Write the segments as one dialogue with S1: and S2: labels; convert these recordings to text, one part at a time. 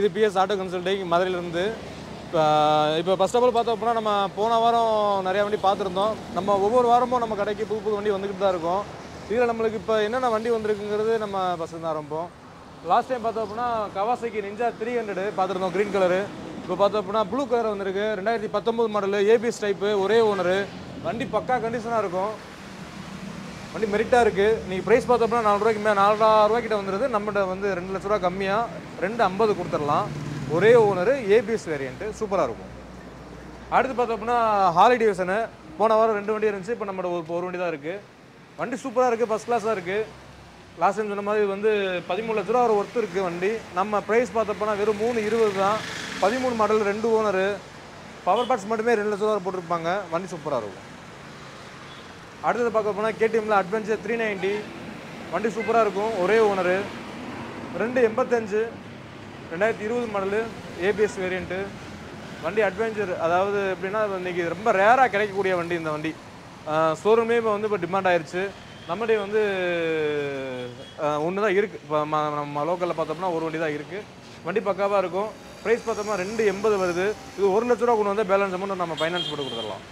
S1: இது PS auto consulting மதுரையிலேருந்து இப்போ இப்போ ஃபர்ஸ்ட் ஆஃப் ஆல் பார்த்தோம் அப்படின்னா நம்ம போன வாரம் நிறையா வண்டி பார்த்துருந்தோம் நம்ம ஒவ்வொரு வாரமும் நம்ம கடைக்கு புது புது வண்டி வந்துக்கிட்டு தான் இருக்கும் இதில் நம்மளுக்கு இப்போ என்னென்ன வண்டி வந்திருக்குங்கிறது நம்ம ஃபஸ்ட்டு தான் ஆரம்பிப்போம் லாஸ்ட் டைம் பார்த்தோம் அப்படின்னா கவாசைக்கு நிஞ்சா த்ரீ ஹண்ட்ரடு பார்த்துருந்தோம் க்ரீன் கலரு இப்போ பார்த்தோம் அப்படின்னா ப்ளூ கலர் வந்திருக்கு ரெண்டாயிரத்தி பத்தொம்போது மாடலு ஏபிஎஸ் டைப்பு ஒரே ஓனரு வண்டி பக்கா கண்டிஷனாக இருக்கும் வண்டி மெரிட்டாக இருக்குது நீங்கள் ப்ரைஸ் பார்த்தோம்னா நாலு ரூபாய்க்கு மேலே நாலாயிரம் ரூபாய்க்கிட்ட வந்துருது நம்மகிட்ட வந்து ரெண்டு லட்ச ரூபா கம்மியாக ரெண்டு ஐம்பது கொடுத்துடலாம் ஒரே ஓனரு ஏபிஎஸ் வேரியண்ட்டு சூப்பராக இருக்கும் அடுத்து பார்த்தோம்னா ஹாலி டிவிஷனு போன வாரம் ரெண்டு வண்டி இருந்துச்சு இப்போ நம்மளோட ஒரு ஒரு வண்டி தான் இருக்குது வண்டி சூப்பராக இருக்குது ஃபஸ்ட் கிளாஸாக இருக்குது லாஸ்ட் டைம் சொன்ன மாதிரி வந்து பதிமூணு லட்ச ரூபா ஒரு ஒர்த்து இருக்குது வண்டி நம்ம ப்ரைஸ் பார்த்தப்போனா வெறும் மூணு இருபது தான் பதிமூணு மாடல் ரெண்டு ஓனரு பவர் பாக்ஸ் மட்டுமே ரெண்டு லட்ச ரூபா போட்டிருப்பாங்க வண்டி சூப்பராக இருக்கும் அடுத்தது பார்க்க போனால் கேடிஎம்ல அட்வென்ச்சர் த்ரீ நைன்ட்டி வண்டி சூப்பராக இருக்கும் ஒரே ஓனரு ரெண்டு எண்பத்தஞ்சு ரெண்டாயிரத்தி இருபது மாடலு ஏபிஎஸ் வேரியண்ட்டு வண்டி அட்வென்ச்சர் அதாவது எப்படின்னா இன்னைக்கு ரொம்ப ரேராக கிடைக்கக்கூடிய வண்டி இந்த வண்டி ஷோரூமே இப்போ வந்து இப்போ டிமாண்ட் ஆயிருச்சு நம்மகிட்ட வந்து ஒன்று தான் இருக்குது இப்போ நம்ம லோக்கலில் பார்த்தோம்னா ஒரு வண்டி தான் இருக்குது வண்டி பக்காவாக இருக்கும் ப்ரைஸ் பார்த்தோம்னா ரெண்டு எண்பது வருது இது ஒரு லட்ச ரூபா கொண்டு வந்தால் பேலன்ஸ் அமௌண்ட் நம்ம ஃபைனான்ஸ் போட்டு கொடுத்துடலாம்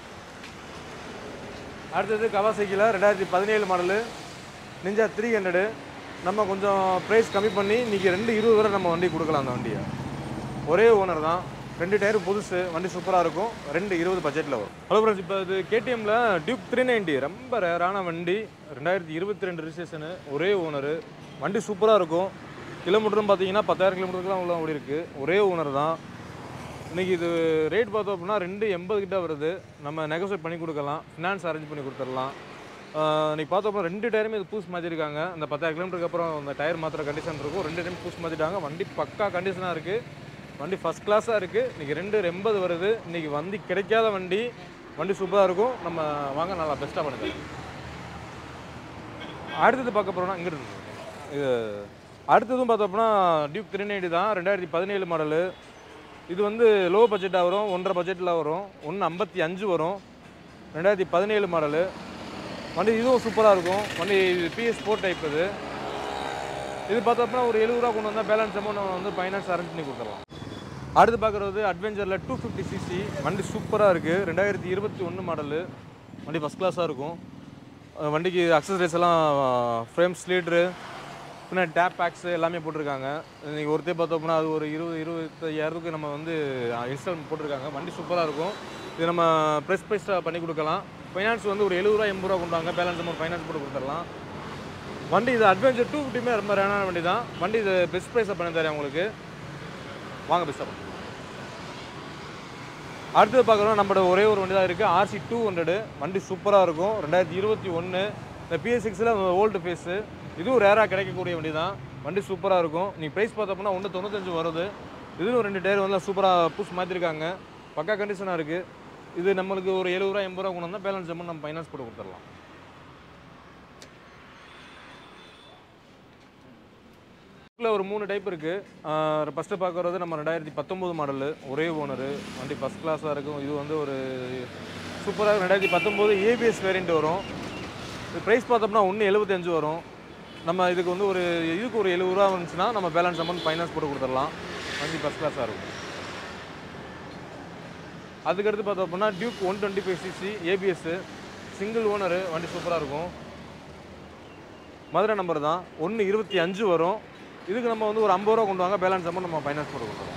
S1: அடுத்தது கவாசைக்கில் ரெண்டாயிரத்தி பதினேழு மாடலு நிஞ்சா த்ரீ ஹண்ட்ரடு நம்ம கொஞ்சம் ப்ரைஸ் கம்மி பண்ணி இன்றைக்கி ரெண்டு இருபது வரை நம்ம வண்டி கொடுக்கலாம் அந்த வண்டியை ஒரே ஓனர் தான் ரெண்டு டயர் புதுசு வண்டி சூப்பராக இருக்கும் ரெண்டு இருபது பட்ஜெட்டில் வரும் ஹலோ ஃப்ரெண்ட்ஸ் இப்போ இது கேடிஎம்மில் டியூக் த்ரீ நைன்ட்டி ரொம்ப ரேரான வண்டி ரெண்டாயிரத்தி இருபத்தி ரெண்டு ரிஜிஸ்ட்ரேஷனு ஒரே ஓனரு வண்டி சூப்பராக இருக்கும் கிலோமீட்டரும் பார்த்தீங்கன்னா பத்தாயிரம் கிலோமீட்டருக்குலாம் உள்ள ஓடி இருக்குது ஒரே ஓனர் தான் இன்னைக்கு இது ரேட் பார்த்தோம் அப்படின்னா ரெண்டு எண்பது கிட்ட வருது நம்ம நெகோசியேட் பண்ணி கொடுக்கலாம் ஃபினான்ஸ் அரேஞ்ச் பண்ணி கொடுத்துடலாம் ஆஹ் இன்னைக்கு பார்த்தோம் அப்படின்னா ரெண்டு டயருமே இது பூஸ் மாற்றிருக்காங்க அந்த பத்தாயிரம் கிலோமீட்டருக்கு அப்புறம் அந்த டயர் மாத்திர கண்டிஷன் இருக்கும் ரெண்டு டைம் பூஸ் மாற்றிட்டாங்க வண்டி பக்கா கண்டிஷனாக இருக்குது வண்டி ஃபஸ்ட் கிளாஸாக இருக்குது இன்றைக்கி ரெண்டு எண்பது வருது இன்றைக்கி வண்டி கிடைக்காத வண்டி வண்டி சூப்பராக இருக்கும் நம்ம வாங்க நல்லா பெஸ்ட்டாக பண்ணுங்க அடுத்தது பார்க்க போகிறோம்னா இங்கிட்டு இருக்கு. இது அடுத்ததும் பார்த்தோம்னா டியூக் த்ரீ நைன்டி தான் ரெண்டாயிரத்தி பதினேழு மாடலு இது வந்து லோ பட்ஜெட்டாக வரும் ஒன்றரை பட்ஜெட்டில் வரும் ஒன்று ஐம்பத்தி அஞ்சு வரும் ரெண்டாயிரத்தி பதினேழு மாடலு வண்டி இதுவும் சூப்பராக இருக்கும் வண்டி இது பிஎஸ் ஸ்போர்ட் டைப் இது இது பார்த்தோம்னா ஒரு எழுபது ரூபா கொண்டு வந்தால் பேலன்ஸ் அமௌண்ட் நம்ம வந்து ஃபைனான்ஸ் அரேஞ்ச் பண்ணி கொடுத்துடலாம் அடுத்து பார்க்குறது அட்வென்ச்சரில் டூ ஃபிஃப்டி சிசி வண்டி சூப்பராக இருக்குது ரெண்டாயிரத்தி இருபத்தி ஒன்று மாடலு வண்டி ஃபஸ்ட் கிளாஸாக இருக்கும் அஹ் வண்டிக்கு அக்சசரிஸ் எல்லாம் ஃப்ரேம் ஸ்லீட்ரு பின்னாடி டேப் பேக்ஸ் எல்லாமே போட்டிருக்காங்க இன்றைக்கி ஒருத்தே பார்த்தோம்னா அது ஒரு இருபது இருபத்தையாயிரத்துக்கு நம்ம வந்து இன்ஸ்டால் போட்டிருக்காங்க வண்டி சூப்பராக இருக்கும் இது நம்ம ப்ரெஸ் ப்ரைஸாக பண்ணி கொடுக்கலாம் ஃபைனான்ஸ் வந்து ஒரு எழுபது ரூபா எண்பது ரூபா கொண்டு வாங்க பேலன்ஸ் அமௌண்ட் ஃபைனான்ஸ் போட்டு கொடுத்துடலாம் வண்டி இது அட்வென்ச்சர் டூ ஃபிஃப்டிமே ரொம்ப ரேனான வண்டி தான் வண்டி இது பெஸ்ட் ப்ரைஸாக பண்ணி தரேன் உங்களுக்கு வாங்க பெஸ்ட்டாக பண்ணுங்க அடுத்தது பார்க்குறோம் நம்மளோட ஒரே ஒரு வண்டி தான் இருக்குது ஆர்சி டூ ஹண்ட்ரடு வண்டி சூப்பராக இருக்கும் ரெண்டாயிரத்தி இருபத்தி ஒன்று இந்த பிஎஸ் சிக்ஸில் ஓல்டு ஃபேஸு இதுவும் ரேராக கிடைக்கக்கூடிய வண்டி தான் வண்டி சூப்பராக இருக்கும் நீங்கள் ப்ரைஸ் பார்த்தோம்னா ஒன்று தொண்ணூத்தஞ்சு வருது இதுவும் ரெண்டு டயர் வந்து சூப்பராக புஷ் மாற்றிருக்காங்க பக்கா கண்டிஷனாக இருக்குது இது நம்மளுக்கு ஒரு எழுபது ரூபா எண்பது ரூபா கொண்டு வந்தால் பேலன்ஸ் அமௌண்ட் நம்ம ஃபைனான்ஸ் போட்டு கொடுத்துடலாம் இதில் ஒரு மூணு டைப் இருக்குது ஃபஸ்ட்டு பார்க்குறது நம்ம ரெண்டாயிரத்தி பத்தொம்போது மாடலு ஒரே ஓனரு வண்டி ஃபஸ்ட் கிளாஸாக இருக்கும் இது வந்து ஒரு சூப்பராக ரெண்டாயிரத்தி பத்தொம்போது ஏபிஎஸ் வேரியண்ட் வரும் இது ப்ரைஸ் பார்த்தோம்னா ஒன்று எழுபத்தஞ்சு வரும் நம்ம இதுக்கு வந்து ஒரு இதுக்கு ஒரு எழுபது ரூபா வந்துச்சுன்னா நம்ம பேலன்ஸ் அமௌண்ட் ஃபைனான்ஸ் போட்டு கொடுத்துடலாம் வண்டி ஃபஸ்ட் கிளாஸாக இருக்கும் அதுக்கடுத்து பார்த்தோம் அப்படின்னா Duke one twenty five CC ABS single owner வண்டி சூப்பராக இருக்கும் மதுரை நம்பர் தான் ஒன்று இருபத்தி அஞ்சு வரும் இதுக்கு நம்ம வந்து ஒரு ஐம்பது ரூபா கொண்டு வாங்க பேலன்ஸ் அமௌண்ட் நம்ம ஃபைனான்ஸ் போட்டு கொடுத்துருவோம்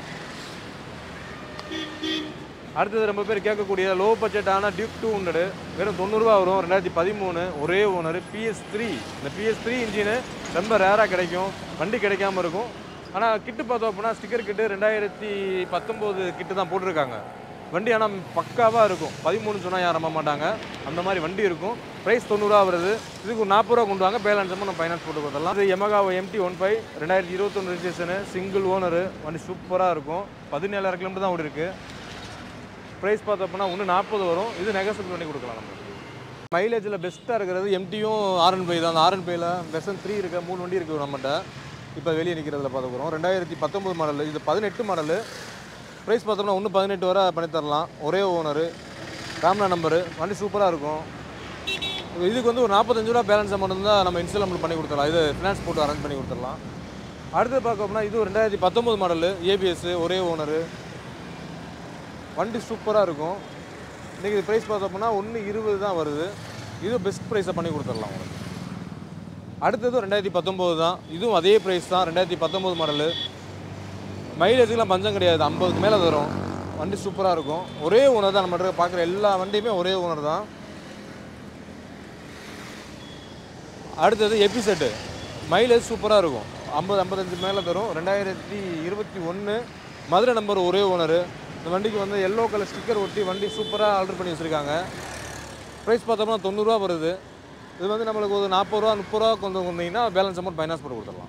S1: அடுத்தது ரொம்ப பேர் கேட்கக்கூடிய லோ பட்ஜெட்டான டியூக் டூ ஹண்ட்ரடு வெறும் தொண்ணூறுரூவா வரும் ரெண்டாயிரத்தி பதிமூணு ஒரே ஓனர் பிஎஸ் த்ரீ இந்த பிஎஸ் த்ரீ இன்ஜினு ரொம்ப ரேராக கிடைக்கும் வண்டி கிடைக்காம இருக்கும் ஆனால் கிட்டு பார்த்தோம் அப்படின்னா ஸ்டிக்கர் கிட்டு ரெண்டாயிரத்தி பத்தொம்போது கிட்டு தான் போட்டிருக்காங்க வண்டி ஆனால் பக்காவாக இருக்கும் பதிமூணு சொன்னால் யாரும் நம்ப மாட்டாங்க அந்த மாதிரி வண்டி இருக்கும் ப்ரைஸ் தொண்ணூறுரூவா வருது இதுக்கு ஒரு நாற்பது ரூபா கொண்டு வாங்க பேலன்ஸ் நம்ம ஃபைனான்ஸ் போட்டு கொடுத்துடலாம் இது எமகா எம்டி ஒன் ஃபைவ் ரெண்டாயிரத்தி இருபத்தொன்று ரிஜிஸ்ட்ரேஷனு சிங்கிள் ஓனரு வண்டி சூப்பராக இருக்கும் பதினேழாயிரம் கிலோமீட்டர் தான் ஓடி இருக்கு ப்ரைஸ் பார்த்தோம்னா ஒன்று நாற்பது வரும் இது நெகோசியேட் பண்ணி கொடுக்கலாம் நம்ம மைலேஜில் பெஸ்ட்டாக இருக்கிறது எம்டியும் ஆர்என் பை தான் அந்த ஆர்என் பையில் வெர்சன் த்ரீ இருக்க மூணு வண்டி இருக்குது நம்மகிட்ட இப்போ வெளியே நிற்கிறதுல பார்க்க போகிறோம் ரெண்டாயிரத்தி பத்தொம்பது மாடல் இது பதினெட்டு மாடலு ப்ரைஸ் பார்த்தோம்னா ஒன்று பதினெட்டு வரை பண்ணி தரலாம் ஒரே ஓனரு கேமரா நம்பரு வண்டி சூப்பராக இருக்கும் இதுக்கு வந்து ஒரு நாற்பத்தஞ்சு ரூபா பேலன்ஸ் அமௌண்ட் இருந்தால் நம்ம இன்ஸ்டால்மெண்ட் பண்ணி கொடுத்துடலாம் இது ஃபினான்ஸ் போட்டு அரேஞ்ச் பண்ணி கொடுத்துடலாம் அடுத்து பார்க்க போனால் இது ரெண்டாயிரத்தி பத்தொம்போது மாடலு ஏபிஎஸ் ஒரே ஓனரு வண்டி சூப்பராக இருக்கும் இன்றைக்கி இது ப்ரைஸ் பார்த்தோம்னா ஒன்று இருபது தான் வருது இது பெஸ்ட் ப்ரைஸை பண்ணி கொடுத்துடலாம் உங்களுக்கு அடுத்தது ரெண்டாயிரத்தி பத்தொம்போது தான் இதுவும் அதே ப்ரைஸ் தான் ரெண்டாயிரத்தி பத்தொம்போது மாடலு மைலேஜுக்கெலாம் பஞ்சம் கிடையாது ஐம்பதுக்கு மேலே வரும் வண்டி சூப்பராக இருக்கும் ஒரே ஓனர் தான் நம்ம பார்க்குற எல்லா வண்டியுமே ஒரே ஓனர் தான் அடுத்தது எபிசெட்டு மைலேஜ் சூப்பராக இருக்கும் ஐம்பது ஐம்பத்தஞ்சு மேலே தரும் ரெண்டாயிரத்தி இருபத்தி ஒன்று மதுரை நம்பர் ஒரே ஓனரு இந்த வண்டிக்கு வந்து எல்லோ கலர் ஸ்டிக்கர் ஒட்டி வண்டி சூப்பராக ஆர்டர் பண்ணி வச்சுருக்காங்க ப்ரைஸ் பார்த்தோம்னா தொண்ணூறுரூவா வருது இது வந்து நம்மளுக்கு ஒரு நாற்பது ரூபா முப்பது ரூபா கொண்டு வந்தீங்கன்னா பேலன்ஸ் அமௌண்ட் ஃபைனான்ஸ் போட்டு கொடுத்துடலாம்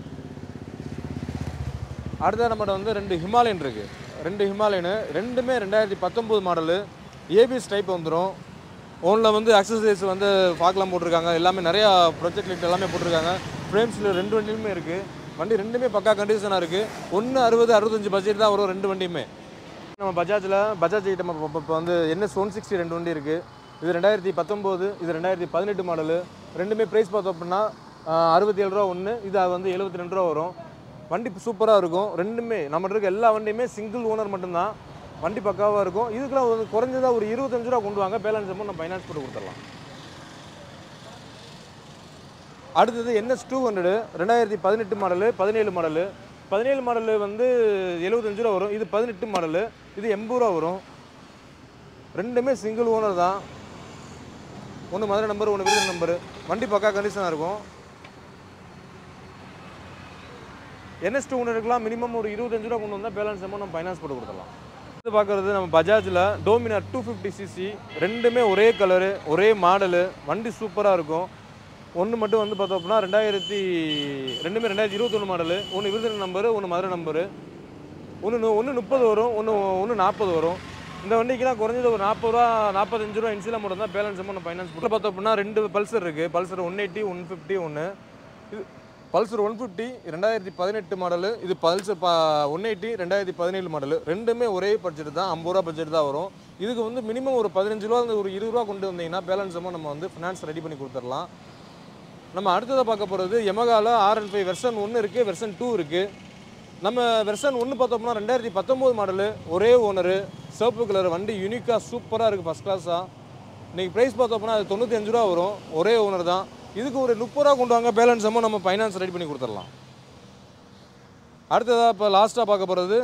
S1: அடுத்த நம்மகிட்ட வந்து ரெண்டு ஹிமாலயன் இருக்குது ரெண்டு ஹிமாலயனு ரெண்டுமே ரெண்டாயிரத்தி பத்தொம்போது மாடலு ஏபிஎஸ் டைப் வந்துடும் ஓனில் வந்து அக்சசரிஸ் வந்து பார்க்கலாம் போட்டிருக்காங்க எல்லாமே நிறையா ப்ரொஜெக்ட் லைட் எல்லாமே போட்டிருக்காங்க ஃப்ரேம்ஸில் ரெண்டு வண்டியுமே இருக்குது வண்டி ரெண்டுமே பக்கா கண்டிஷனாக இருக்குது ஒன்று அறுபது அறுபத்தஞ்சு பட்ஜெட் தான் வரும் ரெண்டு வண்டியுமே நம்ம பஜாஜில் பஜாஜ் ஐட்டம் இப்போ வந்து என்எஸ் ஒன் சிக்ஸ்டி ரெண்டு வண்டி இருக்குது இது ரெண்டாயிரத்தி பத்தொம்போது இது ரெண்டாயிரத்தி பதினெட்டு மாடலு ரெண்டுமே ப்ரைஸ் பார்த்தோம் அப்படின்னா அறுபத்தி ஏழு ரூபா ஒன்று இது வந்து எழுபத்தி ரெண்டு ரூபா வரும் வண்டி சூப்பராக இருக்கும் ரெண்டுமே நம்மகிட்ட இருக்க எல்லா வண்டியுமே சிங்கிள் ஓனர் மட்டும்தான் வண்டி பக்காவாக இருக்கும் இதுக்கெல்லாம் ஒரு குறைஞ்சதா ஒரு இருபத்தஞ்சு ரூபா கொண்டு வாங்க பேலன்ஸ் அமௌண்ட் நம்ம ஃபைனான்ஸ் போட்டு கொடுத்துடலாம் அடுத்தது என்எஸ் டூ ஹண்ட்ரடு ரெண்டாயிரத்தி பதினெட்டு மாடலு பதினேழு மாடலு பதினேழு மாடலு வந்து எழுபத்தஞ்சு ரூபா வரும் இது பதினெட்டு மாடலு இது எண்பது ரூபா வரும் ரெண்டுமே சிங்கிள் ஓனர் தான் ஒன்று மதுரை நம்பர் ஒன்று விருது நம்பரு வண்டி பக்கா கண்டிஷனாக இருக்கும் என்எஸ் டூ ஹண்ட்ரடுக்குலாம் மினிமம் ஒரு இருபத்தஞ்சு ரூபா கொண்டு வந்தால் பேலன்ஸ் அமௌண்ட் நம்ம ஃபைனான்ஸ் போட்டு கொடுத்துடலாம் இது பார்க்குறது நம்ம பஜாஜில் டோமினார் டூ ஃபிஃப்டி சிசி ரெண்டுமே ஒரே கலரு ஒரே மாடலு வண்டி சூப்பராக இருக்கும் ஒன்று மட்டும் வந்து பார்த்தோம் அப்படின்னா ரெண்டாயிரத்தி ரெண்டுமே ரெண்டாயிரத்தி இருபத்தொன்று மாடலு ஒன்று விருதுநகர் நம்பரு ஒன்று மதுரை நம்பரு ஒன்று ஒன்று முப்பது வரும் ஒன்று ஒன்று நாற்பது வரும் இந்த வண்டிக்கெலாம் குறைஞ்சது ஒரு நாற்பது ரூபா நாற்பத்தஞ்சு ரூபா இன்சிலாம் மட்டும் தான் பேலன்ஸ் அமௌண்ட் ஃபைனான்ஸ் போட்டு பார்த்தோம் அப்படின்னா ரெண்டு பல்சர் இருக்குது Pulsar one eighty one fifty ஒன்று இது பல்சர் ஒன் ஃபிஃப்டி ரெண்டாயிரத்தி பதினெட்டு மாடலு இது பல்சர் பா ஒன் எயிட்டி ரெண்டாயிரத்தி பதினேழு மாடலு ரெண்டுமே ஒரே பட்ஜெட் தான் ஐம்பது ரூபா பட்ஜெட் தான் வரும் இதுக்கு வந்து மினிமம் ஒரு பதினஞ்சு ரூபா ஒரு இருபது ரூபா கொண்டு வந்தீங்கன்னா பேலன்ஸ் அமௌண்ட் நம்ம வந்து ஃபினான்ஸ் ரெடி பண்ணி கொடுத்துடலாம் நம்ம அடுத்ததாக பார்க்க போகிறது எமகால ஆர் அண்ட் ஃபைவ் வெர்சன் ஒன்று இருக்குது வெர்சன் டூ இருக்குது நம்ம வெர்சன் ஒன்று பார்த்தோம்னா ரெண்டாயிரத்தி பத்தொம்போது மாடலு ஒரே ஓனரு சிவப்பு கலர் வண்டி யூனிக்காக சூப்பராக இருக்குது ஃபஸ்ட் கிளாஸாக இன்றைக்கி ப்ரைஸ் பார்த்தோம்னா அது தொண்ணூற்றி அஞ்சு ரூபா வரும் ஒரே ஓனர் தான் இதுக்கு ஒரு முப்பது ரூபா கொண்டு வாங்க பேலன்ஸ் அமௌண்ட் நம்ம ஃபைனான்ஸ் ரெடி பண்ணி கொடுத்துடலாம் அடுத்ததாக இப்போ லாஸ்ட்டாக பார்க்க போகிறது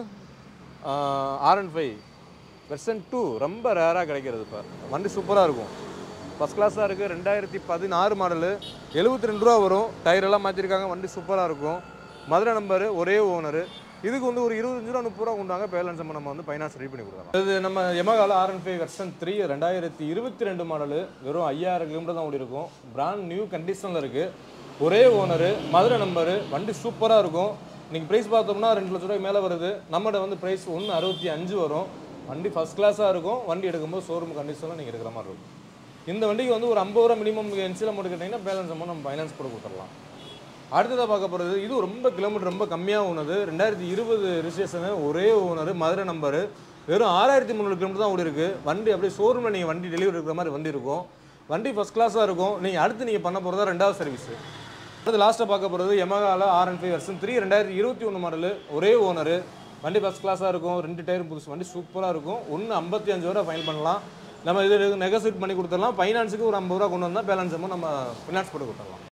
S1: R and five version two ரொம்ப ரேராக கிடைக்கிறது இப்போ வண்டி சூப்பராக இருக்கும் ஃபஸ்ட் கிளாஸாக இருக்குது ரெண்டாயிரத்தி பதினாறு மாடலு எழுபத்தி ரெண்டு ரூபா வரும் டயர் எல்லாம் மாற்றிருக்காங்க வண்டி சூப்பராக இருக்கும் மதுரை நம்பரு ஒரே ஓனரு இதுக்கு வந்து ஒரு இருபத்தஞ்சு ரூபா முப்பது ரூபா கொண்டாங்க பேலன்ஸ் நம்ம வந்து ஃபைனான்ஸ் ரெடி பண்ணி கொடுக்கலாம் இது நம்ம எமகால R and five version three ரெண்டாயிரத்தி இருபத்தி ரெண்டு மாடலு வெறும் ஐயாயிரம் கிலோமீட்டர் தான் ஓடி இருக்கும் பிராண்ட் நியூ கண்டிஷனில் இருக்குது ஒரே ஓனரு மதுரை நம்பரு வண்டி சூப்பராக இருக்கும் நீங்கள் ப்ரைஸ் பார்த்தோம்னா ரெண்டு லட்ச ரூபாய்க்கு மேலே வருது நம்மகிட்ட வந்து ப்ரைஸ் ஒன்று அறுபத்தி அஞ்சு வரும் வண்டி ஃபஸ்ட் கிளாஸாக இருக்கும் வண்டி எடுக்கும்போது ஷோரூம் கண்டிஷனில் நீங்கள் எடுக்கிற மாதிரி இருக்கும் இந்த வண்டிக்கு வந்து ஒரு ஐம்பது ரூபா மினிமம் என்சியில் மட்டும் கேட்டிங்கன்னா பேலன்ஸ் அமௌண்ட் நம்ம ஃபைனான்ஸ் போட்டு கொடுத்துடலாம் அடுத்ததாக பார்க்க போகிறது இது ரொம்ப கிலோமீட்டர் ரொம்ப கம்மியாக ஓனது ரெண்டாயிரத்தி இருபது ரிஜிஸ்ட்ரேஷனு ஒரே ஓனர் மதுரை நம்பரு வெறும் ஆறாயிரத்தி முந்நூறு கிலோமீட்டர் தான் ஓடி இருக்கு வண்டி அப்படியே ஷோரூமில் நீங்கள் வண்டி டெலிவரி இருக்கிற மாதிரி வண்டி இருக்கும் வண்டி ஃபஸ்ட் கிளாஸாக இருக்கும் நீங்கள் அடுத்து நீங்கள் பண்ண போகிறதா ரெண்டாவது சர்வீஸ் அடுத்து லாஸ்ட்டாக பார்க்க போகிறது எமகால R and five version three ரெண்டாயிரத்தி இருபத்தி ஒன்று மாடலு ஒரே ஓனரு வண்டி ஃபஸ்ட் கிளாஸாக இருக்கும் ரெண்டு டயரும் புதுசு வண்டி சூப்பராக இருக்கும் ஒன்று ஐம்பத்தி அஞ்சு ரூபா ஃபைன் பண்ணலாம் நம்ம இது நெகோசியேட் பண்ணி கொடுத்துடலாம் ஃபைனான்ஸுக்கு ஒரு ஐம்பது ரூபா கொண்டு வந்தால் பேலன்ஸ் அமௌண்ட் நம்ம ஃபினான்ஸ் போட்டு கொடுத்துடலாம்